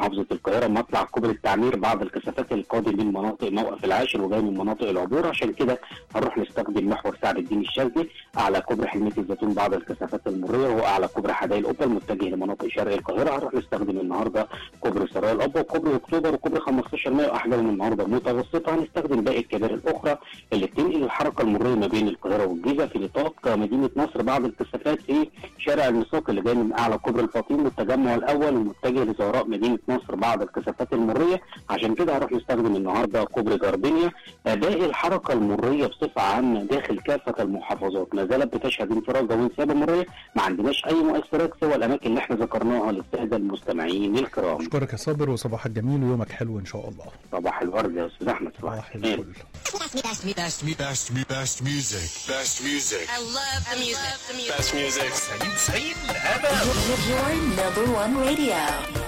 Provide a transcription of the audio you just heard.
محافظه القاهره مطلع كوبري التعمير بعض الكثافات القادم من مناطق موقف العاشر وجاي من مناطق العبور عشان كده هنروح نستخدم محور سعد الدين الشاذلي اعلى كوبري حلميه الزيتون بعض الكثافات المريه واعلى كوبري حدائق القبه المتجه لمناطق شرق القاهره هنروح نستخدم النهارده كوبري سرايا القبه وكوبري اكتوبر وكوبري 15 مايو احجام النهارده متوسطه هنستخدم باقي الكباري الاخرى اللي بتنقل الحركه المريه ما بين القاهره والجيزه في نطاق مدينه نصر بعض الكثافات في شارع المساق اللي جاي من اعلى كوبري الفاطين والتجمع الاول ومتجه لزهراء مدينه نصر بعض الكثافات المريه عشان كده هنروح نستخدم النهارده كوبري جربينيا آه، باقي الحركه المريه بصفه عامه داخل كافه المحافظات ما زالت بتشهد انفراجه وانسيابه مريه ما عندناش اي مؤثرات سوى الاماكن اللي احنا ذكرناها للساده المستمعين الكرام اشكرك يا صابر وصباحك جميل ويومك حلو ان شاء الله صباح الورد يا استاذ احمد صباح صباح الخير الفل Best, me, best, me, best, me, best music. Best music. I love the music. The music. Best music. Your number one radio.